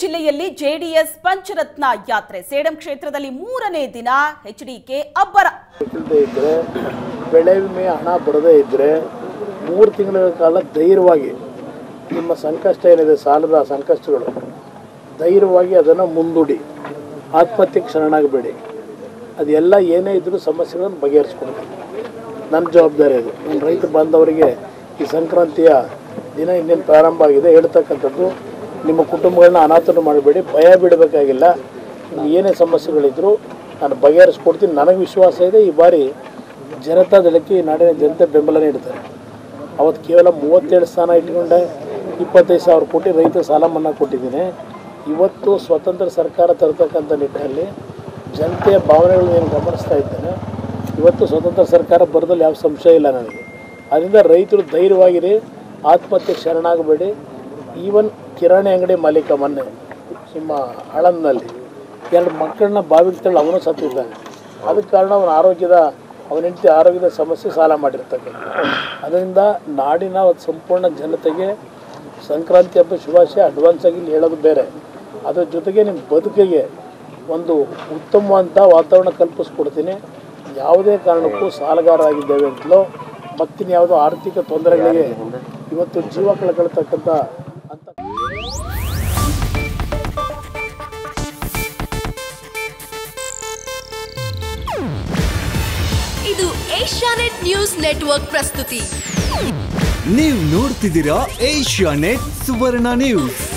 ಜಿಲ್ಲೆಯಲ್ಲಿ ಜೆಡಿಎಸ್ ಪಂಚರತ್ನ ಯಾತ್ರೆ ಸೇಡಂ ಕ್ಷೇತ್ರದಲ್ಲಿ ಮೂರನೇ ದಿನ ಎಚ್ಡಿಕೆ ಅಬ್ಬರ ಇಲ್ಲದೆ ಇದ್ದರೆ ಬೆಳೆ ವಿಮೆ ಹಣ ಬರದೇ ಇದ್ದರೆ ಮೂರು ತಿಂಗಳ ಕಾಲ ಧೈರ್ಯವಾಗಿ ನಿಮ್ಮ ಸಂಕಷ್ಟ ಏನಿದೆ ಸಾಲದ ಸಂಕಷ್ಟಗಳು ಧೈರ್ಯವಾಗಿ ಅದನ್ನು ಮುಂದೂಡಿ ಆತ್ಮಹತ್ಯೆಗೆ ಶರಣಾಗಬೇಡಿ ಅದೆಲ್ಲ ಏನೇ ಇದ್ದರೂ ಸಮಸ್ಯೆಗಳನ್ನು ಬಗೆಹರಿಸ್ಕೊಡ್ತೀನಿ ನನ್ನ ಜವಾಬ್ದಾರಿ ಅದು ನನ್ನ ರೈತ ಬಾಂಧವರಿಗೆ ಈ ಸಂಕ್ರಾಂತಿಯ ದಿನ ಇನ್ನೇನು ಪ್ರಾರಂಭ ಆಗಿದೆ ಹೇಳ್ತಕ್ಕಂಥದ್ದು ನಿಮ್ಮ ಕುಟುಂಬಗಳನ್ನ ಅನಾಥನ ಮಾಡಬೇಡಿ ಭಯ ಬಿಡಬೇಕಾಗಿಲ್ಲ ನಿಮ್ಗೆ ಏನೇ ಸಮಸ್ಯೆಗಳಿದ್ದರೂ ನಾನು ಬಗೆಹರಿಸ್ಕೊಡ್ತೀನಿ ನನಗೆ ವಿಶ್ವಾಸ ಇದೆ ಈ ಬಾರಿ ಜನತಾದಳಕ್ಕೆ ಈ ನಾಡಿನ ಜನತೆ ಬೆಂಬಲ ನೀಡ್ತಾರೆ ಅವತ್ತು ಕೇವಲ ಮೂವತ್ತೇಳು ಸ್ಥಾನ ಇಟ್ಕೊಂಡೆ ಇಪ್ಪತ್ತೈದು ಸಾವಿರ ಕೋಟಿ ರೈತ ಸಾಲ ಮನ್ನಾ ಕೊಟ್ಟಿದ್ದೀನಿ ಇವತ್ತು ಸ್ವತಂತ್ರ ಸರ್ಕಾರ ತರತಕ್ಕಂಥ ನಿಟ್ಟಿನಲ್ಲಿ ಜನತೆಯ ಭಾವನೆಗಳನ್ನ ಏನು ಗಮನಿಸ್ತಾ ಇದ್ದೇನೆ ಇವತ್ತು ಸ್ವತಂತ್ರ ಸರ್ಕಾರ ಬರೋದಲ್ಲಿ ಯಾವ ಸಂಶಯ ಇಲ್ಲ ನನಗೆ ಅದರಿಂದ ರೈತರು ಧೈರ್ಯವಾಗಿರಿ ಆತ್ಮಹತ್ಯೆ ಶರಣಾಗಬೇಡಿ ಈವನ್ ಕಿರಾಣಿ ಅಂಗಡಿ ಮಾಲೀಕ ಮೊನ್ನೆ ನಿಮ್ಮ ಆಳಂದ್ನಲ್ಲಿ ಎರಡು ಮಕ್ಕಳನ್ನ ಬಾವಿಗೆ ತಳ್ಳಿ ಅವನು ಸತ್ತಿದ್ದಾನೆ ಅದಕ್ಕೆ ಕಾರಣ ಅವನ ಆರೋಗ್ಯದ ಅವನ ಹೆಂಡತಿ ಆರೋಗ್ಯದ ಸಮಸ್ಯೆ ಸಾಲ ಮಾಡಿರ್ತಕ್ಕಂಥ ಅದರಿಂದ ನಾಡಿನ ಒಂದು ಸಂಪೂರ್ಣ ಜನತೆಗೆ ಸಂಕ್ರಾಂತಿ ಹಬ್ಬ ಶುಭಾಶಯ ಅಡ್ವಾನ್ಸ್ ಆಗಿ ಇಲ್ಲಿ ಹೇಳೋದು ಬೇರೆ ಅದ್ರ ಜೊತೆಗೆ ನಿಮ್ಮ ಬದುಕಿಗೆ ಒಂದು ಉತ್ತಮವಾದಂಥ ವಾತಾವರಣ ಕಲ್ಪಿಸ್ಕೊಡ್ತೀನಿ ಯಾವುದೇ ಕಾರಣಕ್ಕೂ ಸಾಲಗಾರ ಆಗಿದ್ದೇವೆ ಅಂತಲೋ ಮತ್ತಿನ್ಯಾವುದೋ ಆರ್ಥಿಕ ತೊಂದರೆಗಳಿಗೆ ಇವತ್ತು ಜೀವ ಕಳ್ಕೊಳ್ತಕ್ಕಂಥ ಅಂತ ಇದು ಏಷ್ಯಾನೆಟ್ ನ್ಯೂಸ್ ನೆಟ್ವರ್ಕ್ ಪ್ರಸ್ತುತಿ ನೀವು ನೋಡ್ತಿದ್ದೀರಾ ಏಷ್ಯಾ ನೆಟ್ ಸುವರ್ಣ ನ್ಯೂಸ್